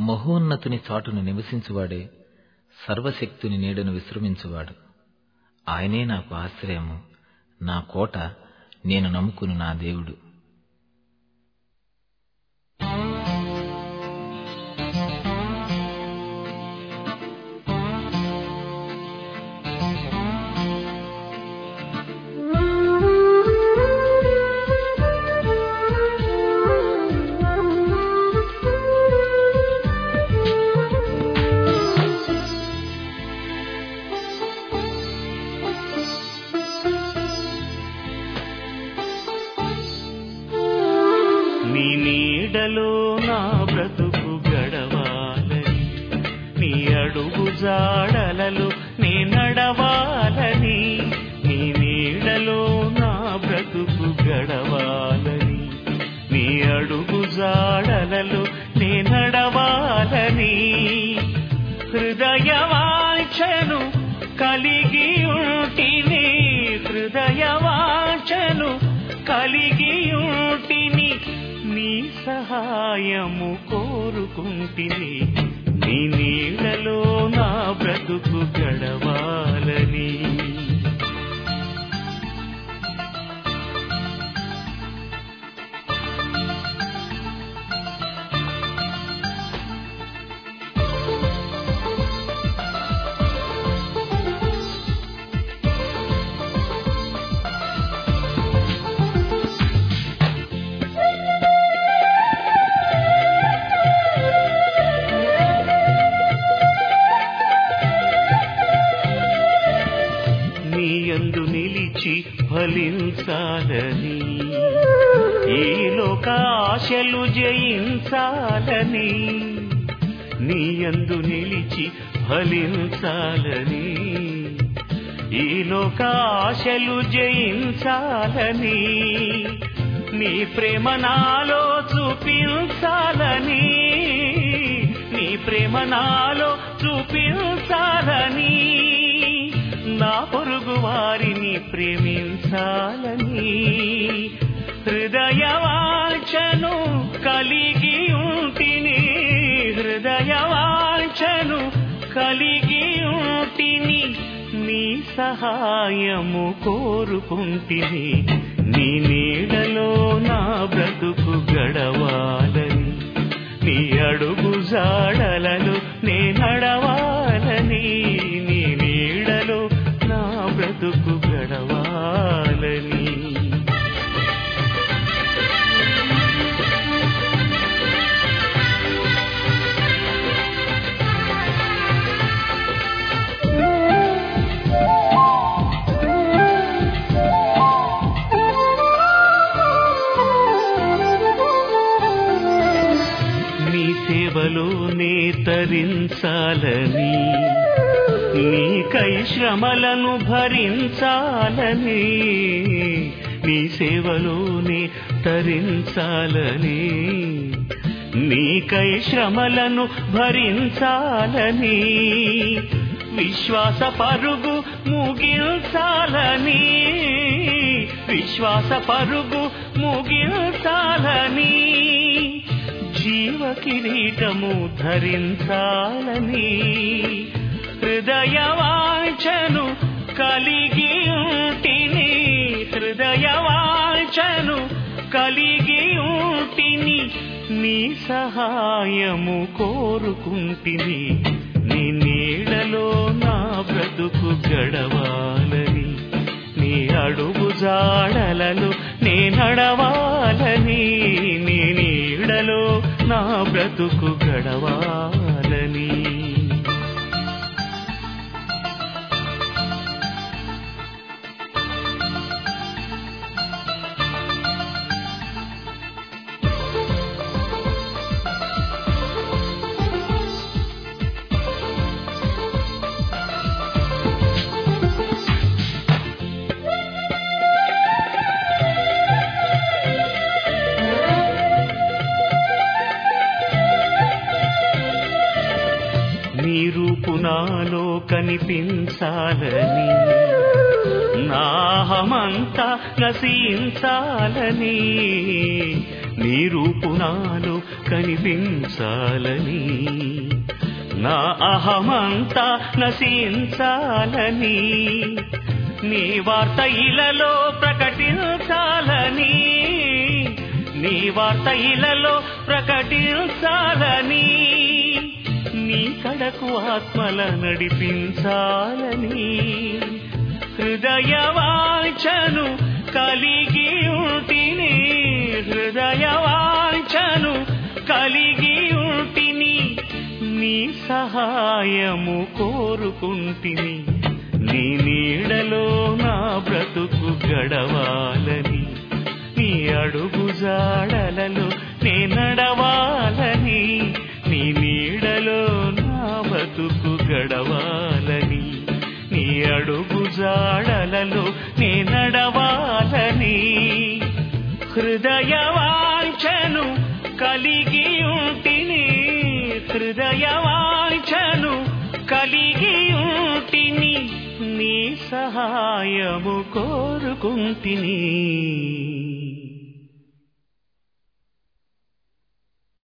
మహోన్నతుని చాటును నివసించువాడే సర్వశక్తుని నీడను విశ్రమించువాడు ఆయనే నాకు ఆశ్రయము నా కోట నేను నమ్ముకుని నా దేవుడు నీ నీడలో నా బ్రతుకు గడవాలని నీ అడుగు జాడలలో నే నడవాలని నీ నీడలో నా బ్రతుకు గడవాలని నీ అడుగు జాడలలో నే నడవాలని హృదయవాంఛను కలిగి ఉంటిని హృదయవాంఛను కలిగి ఉంటిని నీ సహాయము కోరుకుంటిని నీ నీడలో నా బ్రతుకు గడవాలని నీ యందు నిలిచి ఫలించాలని ఈ లోక ఆశలు జయించాలని నీ యందు నిలిచి ఫలించాలని ఈ లోక ఆశలు జయించాలని నీ ప్రేమ నాలో చూపించాలని నీ ప్రేమ నాలో చూపించాలని నా పొరుగు వారిని ప్రేమించాలని హృదయవాంఛను కలిగి ఉంటిని హృదయవాంఛను కలిగి ఉంటిని నీ సహాయము కోరుకుంటిని నీ నీడలో నా బ్రతుకు గడవాలని నీ అడుగు జాడలలో నే నడవాలని నీ నీడలో నా బ్రతుకు గడవాలని నీ సేవలోనే తరించాలని నీకై శ్రమలను భరించాలని నీ సేవలోనే తరించాలని నీకై శ్రమలను భరించాలని విశ్వాస పరుగు ముగించాలని విశ్వాస పరుగు ముగించాలని జీవ కిరీటము ధరించాలని హృదయవాంఛను కలిగి ఉంటిని హృదయవాంఛను కలిగి ఉంటిని నీ సహాయము కోరుకుంటిని నీ నీడలో నా బ్రతుకు గడవాలని నీ అడుగు జాడలలో నే నడవాలని నీ నీడలో నా బ్రతుకు గడవాలని నీ రూపు నాలో కనిపించాలని నాహమంతా నశించాలని నీ రూపు నాలో కనిపించాలని నా అహమంతా నశించాలని నీ వార్త ఇలలో ప్రకటించాలని నీ వార్త ఇలలో ప్రకటించాలని నీ కడకు ఆత్మల నడిపించాలని హృదయవాంఛను కలిగి ఉంటిని హృదయవాంఛను కలిగి ఉంటిని నీ సహాయము కోరుకుంటిని నీ నీడలో నా బ్రతుకు గడవాలని నీ అడుగు జాడలలో నే నడవాలని నీ నీడలో నా బతుకు గడవాలని నీ అడుగు జాడలలో నే నడవాలని హృదయవాంఛను కలిగి ఉంటిని హృదయవాంఛను కలిగి ఉంటిని నీ సహాయము కోరుకుంటిని